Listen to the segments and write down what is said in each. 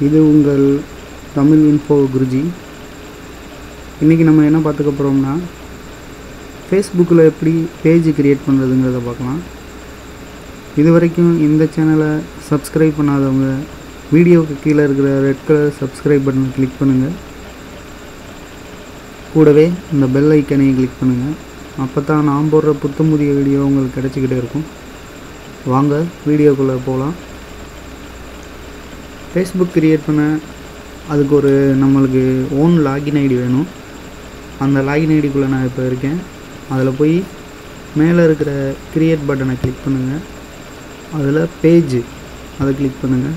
இது உங்கள் தமிழ் இன்ஃபோ குருஜி இன்றைக்கி நம்ம என்ன பார்த்துக்க போகிறோம்னா ஃபேஸ்புக்கில் எப்படி பேஜ் க்ரியேட் பண்ணுறதுங்கிறத பார்க்கலாம் இது வரைக்கும் இந்த சேனலை சப்ஸ்கிரைப் பண்ணாதவங்க வீடியோவுக்கு கீழே இருக்கிற ரெட் கலர் சப்ஸ்கிரைப் பட்டனை கிளிக் பண்ணுங்கள் கூடவே இந்த பெல் ஐக்கனையும் கிளிக் பண்ணுங்கள் அப்போ தான் நான் போடுற புத்தம் புதிய வீடியோ உங்களுக்கு கிடச்சிக்கிட்டே இருக்கும் வாங்க வீடியோக்குள்ளே போகலாம் ஃபேஸ்புக் க்ரியேட் பண்ண அதுக்கு ஒரு நம்மளுக்கு ஓன் லாகின் ஐடி வேணும் அந்த லாகின் ஐடிக்குள்ளே நான் இப்போ இருக்கேன் அதில் போய் மேலே இருக்கிற க்ரியேட் பட்டனை கிளிக் பண்ணுங்கள் அதில் பேஜ் அதை கிளிக் பண்ணுங்கள்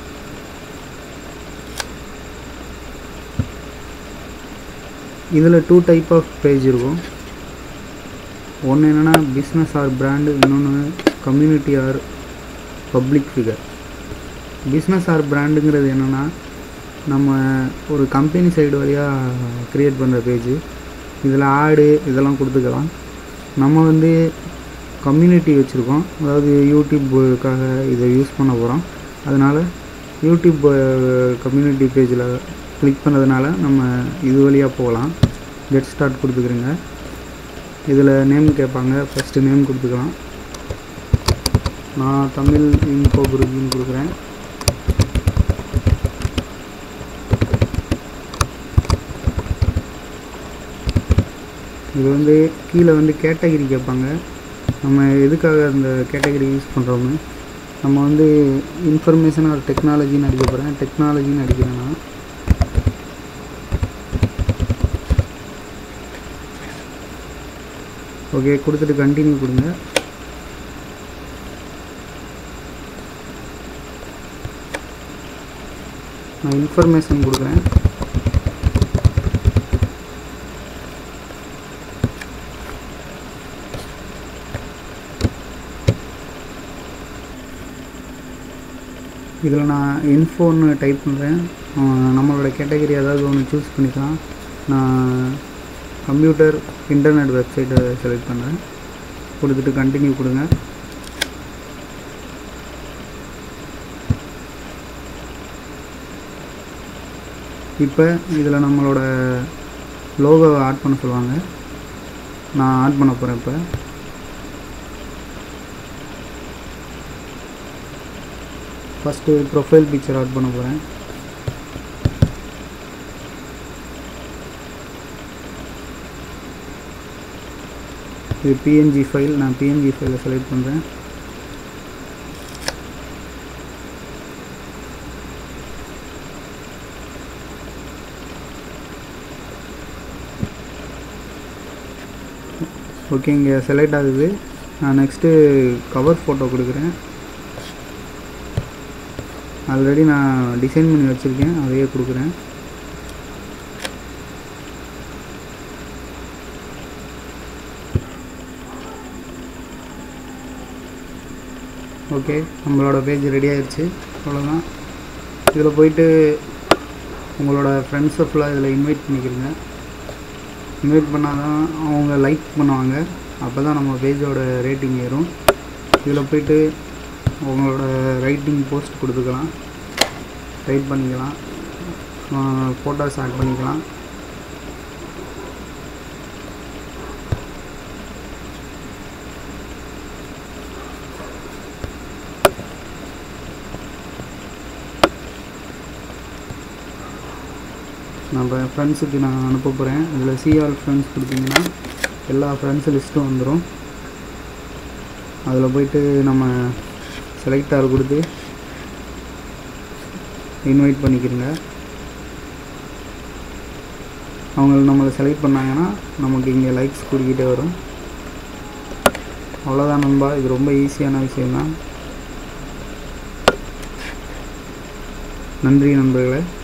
இதில் டூ டைப் ஆஃப் பேஜ் இருக்கும் ஒன்று என்னென்னா பிஸ்னஸ் ஆர் பிராண்டு இன்னொன்று community or public figure business or பிராண்டுங்கிறது என்னென்னா நம்ம ஒரு கம்பெனி சைடு வழியாக க்ரியேட் பண்ணுற பேஜ் இதில் ஆடு இதெல்லாம் கொடுத்துக்கலாம் நம்ம வந்து கம்யூனிட்டி வச்சுருக்கோம் அதாவது யூடியூப்புக்காக இதை யூஸ் பண்ண போகிறோம் அதனால் யூடியூப் கம்யூனிட்டி பேஜில் கிளிக் பண்ணதுனால நம்ம இது வழியாக போகலாம் கெட் ஸ்டார்ட் கொடுத்துக்கிறேங்க இதில் நேம் கேட்பாங்க ஃபஸ்ட்டு நேம் கொடுத்துக்கலாம் நான் தமிழ் இன்ஃபோ குருஜின்னு கொடுக்குறேன் இது வந்து கீழே வந்து கேட்டகிரி கேட்பாங்க நம்ம எதுக்காக அந்த கேட்டகிரி யூஸ் பண்ணுறோம்னு நம்ம வந்து இன்ஃபர்மேஷன் ஆர் டெக்னாலஜின்னு அடிக்க போகிறேன் டெக்னாலஜின்னு அடிக்கிறேன்னா ஓகே கொடுத்துட்டு கண்டினியூ கொடுங்க நான் இன்ஃபர்மேஷன் கொடுக்குறேன் இதில் நான் இன்ஃபோன்னு டைப் பண்ணுறேன் நம்மளோட கேட்டகரி ஏதாவது ஒன்று சூஸ் பண்ணிக்கலாம் நான் கம்ப்யூட்டர் இன்டர்நெட் வெப்சைட்டை செலக்ட் பண்ணுறேன் கொடுத்துட்டு கண்டினியூ கொடுங்க இப்போ இதில் நம்மளோட லோகோவை ஆட் பண்ண சொல்லுவாங்க நான் ஆட் பண்ண போகிறேன் இப்போ ஃபஸ்ட்டு ப்ரொஃபைல் பிக்சர் ஆட் பண்ண போகிறேன் இது பிஎன்ஜி ஃபைல் நான் பிஎன்ஜி ஃபைலை செலக்ட் பண்ணுறேன் ஓகே இங்கே செலக்ட் ஆகுது நான் நெக்ஸ்ட்டு கவர் ஃபோட்டோ கொடுக்குறேன் ஆல்ரெடி நான் டிசைன் பண்ணி வச்சுருக்கேன் அதையே கொடுக்குறேன் ஓகே நம்மளோட பேஜ் ரெடி ஆயிடுச்சு அவ்வளோதான் இதில் போயிட்டு உங்களோட ஃப்ரெண்ட்ஸை ஃபுல்லாக இதில் இன்வைட் பண்ணிக்கிறங்க இன்வைட் பண்ணால் தான் அவங்க லைக் பண்ணுவாங்க அப்போ தான் நம்ம பேஜோட ரேட்டிங் ஏறும் இதில் போயிட்டு உங்களோட ரைட்டிங் போஸ்ட் கொடுத்துக்கலாம் ரைட் பண்ணிக்கலாம் ஃபோட்டோஸ் ஆட் பண்ணிக்கலாம் நம்ம ஃப்ரெண்ட்ஸுக்கு நான் அனுப்ப போகிறேன் இதில் சிஆர் ஃப்ரெண்ட்ஸ் கொடுத்தீங்கன்னா எல்லா ஃப்ரெண்ட்ஸ் லிஸ்ட்டும் வந்துடும் அதில் போயிட்டு நம்ம செலக்ட் ஆர் கொடுத்து இன்வைட் பண்ணிக்கிறங்க அவங்க நம்மளை செலக்ட் பண்ணாங்கன்னா நமக்கு இங்கே லைக்ஸ் கூடிக்கிட்டே வரும் அவ்வளோதான் நண்பா இது ரொம்ப ஈஸியான விஷயந்தான் நன்றி நண்பர்களே